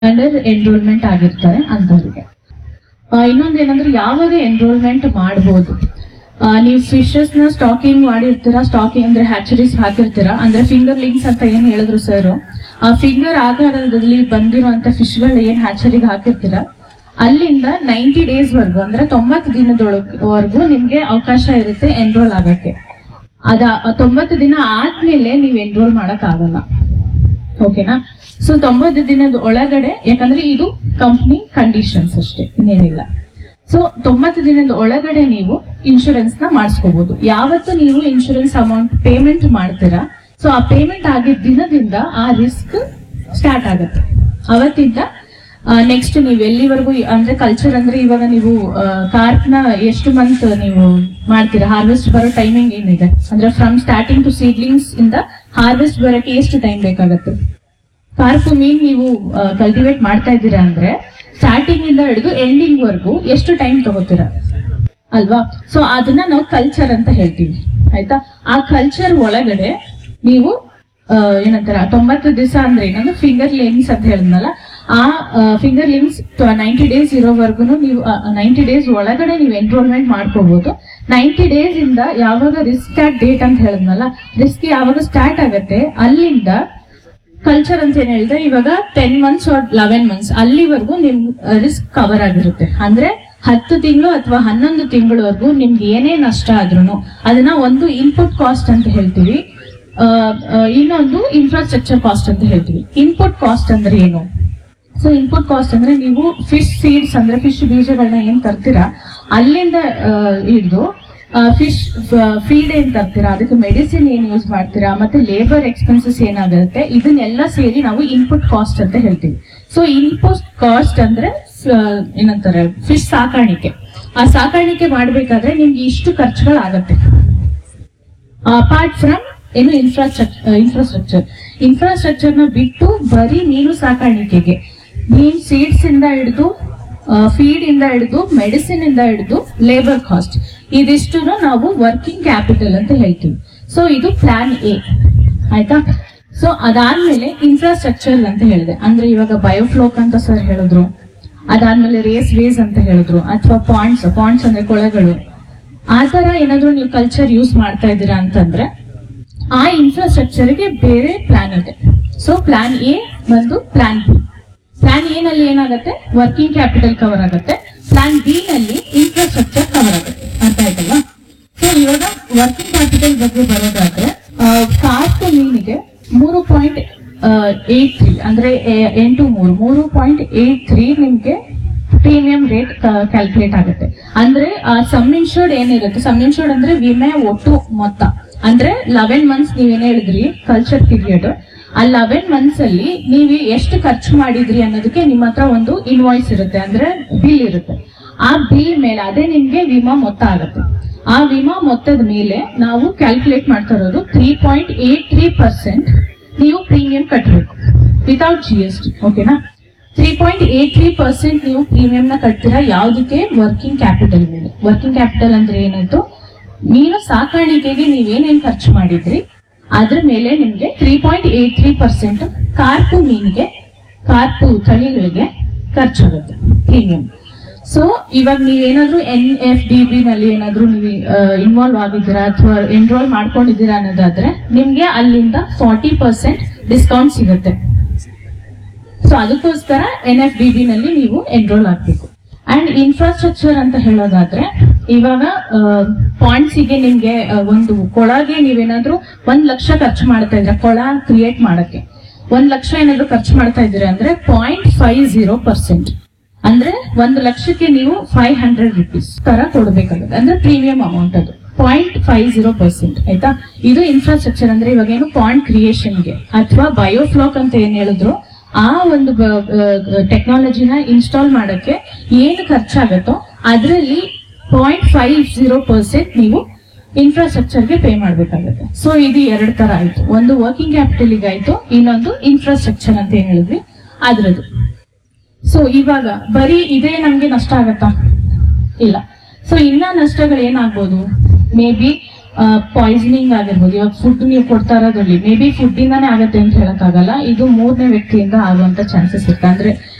under enrolment ಆಗಿರ್ತಾರೆ ಅಂತವ್ರಿಗೆ ಇನ್ನೊಂದು ಏನಂದ್ರೆ ಯಾವಾಗ ಎನ್ರೋಲ್ಮೆಂಟ್ ಮಾಡಬಹುದು ನೀವು ಫಿಶಸ್ ನ ಸ್ಟಾಕಿಂಗ್ ಮಾಡಿರ್ತೀರಾ ಸ್ಟಾಕಿಂಗ್ ಅಂದ್ರೆ ಹ್ಯಾಚರೀಸ್ ಹಾಕಿರ್ತೀರಾ ಅಂದ್ರೆ ಫಿಂಗರ್ ಲಿಂಕ್ಸ್ ಅಂತ ಏನ್ ಹೇಳಿದ್ರು ಸರ್ ಆ ಫಿಂಗರ್ ಆಕಾರದಲ್ಲಿ ಬಂದಿರುವಂತ ಫಿಶ್ ಗಳು ಏನ್ ಹ್ಯಾಚರಿಗೆ ಹಾಕಿರ್ತೀರಾ ಅಲ್ಲಿಂದ ನೈಂಟಿ ಡೇಸ್ ವರ್ಗು ಅಂದ್ರೆ ತೊಂಬತ್ತು ದಿನದೊಳವರೆಗೂ ನಿಮ್ಗೆ ಅವಕಾಶ ಇರುತ್ತೆ ಎನ್ರೋಲ್ ಆಗಕ್ಕೆ ಅದ ತೊಂಬತ್ತು ದಿನ ಆದ್ಮೇಲೆ ನೀವು ಎನ್ರೋಲ್ ಮಾಡಕ್ ಆಗಲ್ಲ ಓಕೆನಾ ಸೊ ತೊಂಬತ್ತು ದಿನದ ಒಳಗಡೆ ಯಾಕಂದ್ರೆ ಇದು ಕಂಪ್ನಿ ಕಂಡೀಷನ್ಸ್ ಅಷ್ಟೇ ಇನ್ನೇನಿಲ್ಲ ಸೊ ತೊಂಬತ್ತು ದಿನದ ಒಳಗಡೆ ನೀವು ಇನ್ಶೂರೆನ್ಸ್ ನ ಮಾಡಿಸ್ಕೋಬಹುದು ಯಾವತ್ತು ನೀವು ಇನ್ಶೂರೆನ್ಸ್ ಅಮೌಂಟ್ ಪೇಮೆಂಟ್ ಮಾಡ್ತೀರಾ ಸೊ ಆ ಪೇಮೆಂಟ್ ಆಗಿದ್ದ ದಿನದಿಂದ ಆ ರಿಸ್ಕ್ ಸ್ಟಾರ್ಟ್ ಆಗುತ್ತೆ ಅವತ್ತಿಂದ ನೆಕ್ಸ್ಟ್ ನೀವು ಎಲ್ಲಿವರೆಗೂ ಅಂದ್ರೆ ಕಲ್ಚರ್ ಅಂದ್ರೆ ಇವಾಗ ನೀವು ಕಾರ್ಪ್ ನ ಎಷ್ಟು ಮಂತ್ ನೀವು ಮಾಡ್ತೀರಾ ಹಾರ್ವೆಸ್ಟ್ ಬರೋ ಟೈಮಿಂಗ್ ಏನಿದೆ ಅಂದ್ರೆ ಫ್ರಮ್ ಸ್ಟಾರ್ಟಿಂಗ್ ಟು ಸೀಡ್ಲಿಂಗ್ಸ್ ಇಂದ ಹಾರ್ವೆಸ್ಟ್ ಬರೋಕೆ ಎಷ್ಟು ಟೈಮ್ ಬೇಕಾಗುತ್ತೆ ಕಾರ್ಪು ಮೀನ್ ನೀವು ಕಲ್ಟಿವೇಟ್ ಮಾಡ್ತಾ ಇದ್ದೀರಾ ಅಂದ್ರೆ ಸ್ಟಾರ್ಟಿಂಗ್ ಇಂದ ಹಿಡಿದು ಎಂಡಿಂಗ್ ವರ್ಗೂ ಎಷ್ಟು ಟೈಮ್ ತಗೋತೀರಾ ಅಲ್ವಾ ಸೊ ಅದನ್ನ ನಾವು ಕಲ್ಚರ್ ಅಂತ ಹೇಳ್ತೀವಿ ಆಯ್ತಾ ಆ ಕಲ್ಚರ್ ಒಳಗಡೆ ನೀವು ಆ, ಏನಂತಾರ ತೊಂಬತ್ತು ದಿವಸ ಅಂದ್ರೆ ಏನಂದ್ರೆ ಫಿಂಗರ್ ಲಿಂಕ್ಸ್ ಅಂತ ಹೇಳಿದ್ನಲ್ಲ ಆ ಫಿಂಗರ್ ಲಿಂಕ್ಸ್ ನೈಂಟಿ ಡೇಸ್ ಇರೋವರೆಗೂ ನೀವು ನೈಂಟಿ ಡೇಸ್ ಒಳಗಡೆ ನೀವು ಎನ್ರೋಲ್ಮೆಂಟ್ ಮಾಡ್ಕೋಬಹುದು ನೈಂಟಿ ಡೇಸ್ ಇಂದ ಯಾವಾಗ ರಿಸ್ಕ್ ಸ್ಟಾರ್ಟ್ ಡೇಟ್ ಅಂತ ಹೇಳಿದ್ನಲ್ಲ ರಿಸ್ಕ್ ಯಾವಾಗ ಸ್ಟಾರ್ಟ್ ಆಗತ್ತೆ ಅಲ್ಲಿಂದ ಕಲ್ಚರ್ ಅಂತ ಏನ್ ಹೇಳಿದ್ರೆ ಇವಾಗ ten months or eleven months ಅಲ್ಲಿವರೆಗೂ ನಿಮ್ ರಿಸ್ಕ್ ಕವರ್ ಆಗಿರುತ್ತೆ ಅಂದ್ರೆ ಹತ್ತು ತಿಂಗಳು ಅಥವಾ ಹನ್ನೊಂದು ತಿಂಗಳವರೆಗೂ ನಿಮ್ಗೆ ಏನೇ ನಷ್ಟ ಆದ್ರೂ ಅದನ್ನ ಒಂದು ಇನ್ಪುಟ್ ಕಾಸ್ಟ್ ಅಂತ ಹೇಳ್ತೀವಿ ಆ, ಆ, ಇನ್ನೊಂದು ಇನ್ಫ್ರಾಸ್ಟ್ರಕ್ಚರ್ ಕಾಸ್ಟ್ ಅಂತ ಹೇಳ್ತೀವಿ ಇನ್ಪುಟ್ ಕಾಸ್ಟ್ ಅಂದ್ರೆ ಏನು ಸೊ ಇನ್ಪುಟ್ ಕಾಸ್ಟ್ ಅಂದ್ರೆ ನೀವು ಫಿಶ್ ಸೀಡ್ಸ್ ಅಂದ್ರೆ ಫಿಶ್ ಬೀಜಗಳನ್ನ ಏನ್ ತರ್ತೀರಾ ಅಲ್ಲಿಂದ ಹಿಡಿದು ಫಿಶ್ ಫೀಡ್ ಏನ್ ತರ್ತೀರಾ ಅದಕ್ಕೆ ಮೆಡಿಸಿನ್ ಏನ್ ಯೂಸ್ ಮಾಡ್ತೀರಾ ಮತ್ತೆ ಲೇಬರ್ ಎಕ್ಸ್ಪೆನ್ಸಸ್ ಏನಾಗುತ್ತೆ ಇದನ್ನೆಲ್ಲ ಸೇರಿ ನಾವು ಇನ್ಪುಟ್ ಕಾಸ್ಟ್ ಅಂತ ಹೇಳ್ತೀವಿ ಸೊ ಇನ್ಪುಟ್ ಕಾಸ್ಟ್ ಅಂದ್ರೆ ಆ, ಏನಂತಾರೆ ಫಿಶ್ ಸಾಕಾಣಿಕೆ ಆ ಸಾಕಾಣಿಕೆ ಮಾಡ್ಬೇಕಾದ್ರೆ ನಿಮ್ಗೆ ಇಷ್ಟು ಖರ್ಚುಗಳಾಗತ್ತೆ ಅಪಾರ್ಟ್ ಫ್ರಮ್ ಏನು ಇನ್ಫ್ರಾಸ್ಟ್ರಕ್ಚರ್ ಇನ್ಫ್ರಾಸ್ಟ್ರಕ್ಚರ್ ಇನ್ಫ್ರಾಸ್ಟ್ರಕ್ಚರ್ ನ ಬಿಟ್ಟು ಬರೀ ಮೀನು ಸಾಕಾಣಿಕೆಗೆ ಮೀನ್ ಸೀಡ್ಸ್ ಇಂದ ಹಿಡಿದು ಫೀಡ್ ಇಂದ ಹಿಡಿದು ಮೆಡಿಸಿನ್ ಇಂದ ಹಿಡಿದು ಲೇಬರ್ ಕಾಸ್ಟ್ ಇದಿಷ್ಟು ನಾವು ವರ್ಕಿಂಗ್ ಕ್ಯಾಪಿಟಲ್ ಅಂತ ಹೇಳ್ತೀವಿ ಸೊ ಇದು ಪ್ಲಾನ್ ಎ ಆಯ್ತಾ ಸೊ ಅದಾದ್ಮೇಲೆ ಇನ್ಫ್ರಾಸ್ಟ್ರಕ್ಚರ್ ಅಂತ ಹೇಳಿದೆ ಅಂದ್ರೆ ಇವಾಗ ಬಯೋಫ್ಲೋಕ್ ಅಂತ ಸರ್ ಹೇಳಿದ್ರು ಅದಾದ್ಮೇಲೆ ರೇಸ್ ವೇಸ್ ಅಂತ ಹೇಳಿದ್ರು ಅಥವಾ ಪಾಯಿಂಟ್ಸ್ ಪಾಯಿಂಟ್ಸ್ ಅಂದ್ರೆ ಕೊಳಗಳು ಆ ತರ ಏನಾದ್ರು ನೀವು ಕಲ್ಚರ್ ಯೂಸ್ ಮಾಡ್ತಾ ಇದ್ದೀರಾ ಅಂತಂದ್ರೆ ಆ ಇನ್ಫ್ರಾಸ್ಟ್ರಕ್ಚರ್ ಗೆ ಬೇರೆ ಪ್ಲಾನ್ ಇದೆ ಸೊ ಪ್ಲಾನ್ ಎ ಬಂದು ಪ್ಲಾನ್ ಬಿ ಪ್ಲಾನ್ ಎ ನಲ್ಲಿ ಏನಾಗುತ್ತೆ ವರ್ಕಿಂಗ್ ಕ್ಯಾಪಿಟಲ್ ಕವರ್ ಆಗುತ್ತೆ ಪ್ಲಾನ್ ಬಿ ನಲ್ಲಿ ಇನ್ಫ್ರಾಸ್ಟ್ರಕ್ಚರ್ ಕವರ್ ಆಗುತ್ತೆ ಅರ್ಥ ಆಯ್ತಲ್ವಾ ಸೊ ಇವಾಗ ವರ್ಕಿಂಗ್ ಕ್ಯಾಪಿಟಲ್ ಬಗ್ಗೆ ಬರೋದಾದ್ರೆ ಕಾರ್ಪ್ ಮೀನಿಗೆ ಮೂರು ಪಾಯಿಂಟ್ ಏಟ್ ತ್ರೀ ಅಂದ್ರೆ ಎ- ಎಂಟು ಮೂರು ಮೂರು ಪಾಯಿಂಟ್ ಏಟ್ ತ್ರೀ ನಿಮ್ಗೆ ಪ್ರೀಮಿಯಂ ರೇಟ್ ಕ್ಯಾಲ್ಕುಲೇಟ್ ಆಗುತ್ತೆ ಅಂದ್ರೆ ಸಮ್ ಇನ್ಶೂರ್ಡ್ ಏನಿರುತ್ತೆ ಸಮ್ ಇನ್ಶೂರ್ಡ್ ಅಂದ್ರೆ ವಿಮೆ ಒಟ್ಟು ಮೊತ್ತ ಅಂದ್ರೆ ಲೆವೆನ್ ಮಂತ್ಸ್ ನೀವೇನ್ ಹೇಳಿದ್ರಿ ಕಲ್ಚರ್ ಪೀರಿಯಡ್ ಆ ಲೆವೆನ್ ಮಂತ್ಸ್ ಅಲ್ಲಿ ನೀವು ಎಷ್ಟು ಖರ್ಚು ಮಾಡಿದ್ರಿ ಅನ್ನೋದಕ್ಕೆ ನಿಮ್ಮ ಹತ್ರ ಒಂದು ಇನ್ವಾಯ್ಸ್ ಇರುತ್ತೆ ಅಂದ್ರೆ ಬಿಲ್ ಇರುತ್ತೆ ಆ ಬಿಲ್ ಮೇಲೆ ಅದೇ ನಿಮ್ಗೆ ವಿಮಾ ಮೊತ್ತ ಆಗುತ್ತೆ ಆ ವಿಮಾ ಮೊತ್ತದ ಮೇಲೆ ನಾವು ಕ್ಯಾಲ್ಕುಲೇಟ್ ಮಾಡ್ತಾ ಇರೋದು three point eight three percent ನೀವು ಪ್ರೀಮಿಯಂ ಕಟ್ಟಬೇಕು ವಿತೌಟ್ ಜಿ ಎಸ್ ಟಿ ಓಕೆನಾ three point eight three percent ನೀವು ಪ್ರೀಮಿಯಂ ನ ಕಟ್ತೀರಾ ಯಾವ್ದಕ್ಕೆ ವರ್ಕಿಂಗ್ ಕ್ಯಾಪಿಟಲ್ ಮೇಲೆ ವರ್ಕಿಂಗ್ ಕ್ಯಾಪಿಟಲ್ ಅಂದ್ರೆ ಏನಾಯ್ತು ಮೀನು ಸಾಕಾಣಿಕೆಗೆ ನೀವೇನೇನ್ ಖರ್ಚು ಮಾಡಿದ್ರಿ ಅದ್ರ ಮೇಲೆ ನಿಮ್ಗೆ three point eight three percent carp ಮೀನಿಗೆ ಕಾರ್ಪು ತಳಿಗಳಿಗೆ ಖರ್ಚಾಗುತ್ತೆ ಪ್ರೀಮಿಯಂ ಸೊ ಇವಾಗ ನೀವೇನಾದ್ರೂ ಎನ್ ಎಫ್ ಡಿ ಬಿ ನಲ್ಲಿ ಏನಾದ್ರೂ ನೀವು ಇನ್ವಾಲ್ವ್ ಆಗಿದ್ದೀರಾ ಅಥವಾ ಎನ್ರೋಲ್ ಮಾಡ್ಕೊಂಡಿದ್ದೀರಾ ಅನ್ನೋದಾದ್ರೆ ನಿಮ್ಗೆ ಅಲ್ಲಿಂದ ಫಾರ್ಟಿ ಪರ್ಸೆಂಟ್ ಡಿಸ್ಕೌಂಟ್ ಸಿಗುತ್ತೆ ಸೊ ಅದಕ್ಕೋಸ್ಕರ ಎನ್ ಎಫ್ ಡಿ ಬಿ ನಲ್ಲಿ ನೀವು ಎನ್ರೋಲ್ ಆಗ್ಬೇಕು ಅಂಡ್ ಇನ್ಫ್ರಾಸ್ಟ್ರಕ್ಚರ್ ಅಂತ ಹೇಳೋದಾದ್ರೆ ಇವಾಗ ಪಾಯಿಂಟ್ಸ್ ಗೆ ನಿಮ್ಗೆ ಆ, ಒಂದು ಕೊಳಗೆ ನೀವೇನಾದ್ರೂ ಒಂದ್ ಲಕ್ಷ ಖರ್ಚು ಮಾಡ್ತಾ ಇದ್ರೆ ಕೊಳ ಕ್ರಿಯೇಟ್ ಮಾಡಕ್ಕೆ ಒಂದ್ ಲಕ್ಷ ಏನಾದ್ರು ಖರ್ಚು ಮಾಡ್ತಾ ಇದ್ದೀರಾ ಅಂದ್ರೆ ಪಾಯಿಂಟ್ ಫೈವ್ ಜೀರೋ ಪರ್ಸೆಂಟ್ ಅಂದ್ರೆ ಒಂದು ಲಕ್ಷಕ್ಕೆ ನೀವು ಫೈವ್ ಹಂಡ್ರೆಡ್ ರುಪೀಸ್ ತರ ಕೊಡಬೇಕಾಗುತ್ತೆ ಅಂದ್ರೆ ಪ್ರೀಮಿಯಂ ಅಮೌಂಟ್ ಅದು ಪಾಯಿಂಟ್ ಫೈವ್ ಜೀರೋ ಪರ್ಸೆಂಟ್ ಆಯ್ತಾ ಇದು ಇನ್ಫ್ರಾಸ್ಟ್ರಕ್ಚರ್ ಅಂದ್ರೆ ಇವಾಗ ಏನು ಪಾಯಿಂಟ್ ಕ್ರಿಯೇಷನ್ಗೆ ಅಥವಾ ಬಯೋಫ್ಲಾಕ್ ಅಂತ ಏನ್ ಹೇಳಿದ್ರು ಆ ಒಂದು ಟೆಕ್ನಾಲಜಿನ ಇನ್ಸ್ಟಾಲ್ ಮಾಡಕ್ಕೆ ಏನು ಖರ್ಚಾಗತ್ತೋ ಅದರಲ್ಲಿ ಪಾಯಿಂಟ್ ಫೈವ್ ಜೀರೋ ಪರ್ಸೆಂಟ್ ನೀವು ಇನ್ಫ್ರಾಸ್ಟ್ರಕ್ಚರ್ಗೆ ಪೇ ಮಾಡಬೇಕಾಗುತ್ತೆ ಸೊ ಇದು ಎರಡು ತರ ಆಯ್ತು ಒಂದು ವರ್ಕಿಂಗ್ ಕ್ಯಾಪಿಟಲ್ ಆಯ್ತು ಇನ್ನೊಂದು ಇನ್ಫ್ರಾಸ್ಟ್ರಕ್ಚರ್ ಅಂತ ಏನ್ ಹೇಳಿದ್ವಿ ಅದ್ರದ್ದು ಸೊ ಇವಾಗ ಬರೀ ಇದೇ ನಮ್ಗೆ ನಷ್ಟ ಆಗತ್ತಾ ಇಲ್ಲ ಸೊ ಇನ್ನ ನಷ್ಟಗಳು ಏನಾಗ್ಬೋದು ಮೇ ಬಿ ಪಾಯ್ಸನಿಂಗ್ ಆಗಿರ್ಬೋದು ಇವಾಗ ಫುಡ್ ನೀವು ಕೊಡ್ತಾ ಇರೋದ್ರಲ್ಲಿ ಮೇ ಬಿ ಫುಡ್ ಇಂದಾನೇ ಆಗತ್ತೆ ಅಂತ ಹೇಳಕ್ ಆಗಲ್ಲ ಇದು ಮೂರನೇ ವ್ಯಕ್ತಿಯಿಂದ ಆಗುವಂತ ಚಾನ್ಸಸ್ ಇರುತ್ತೆ ಅಂದ್ರೆ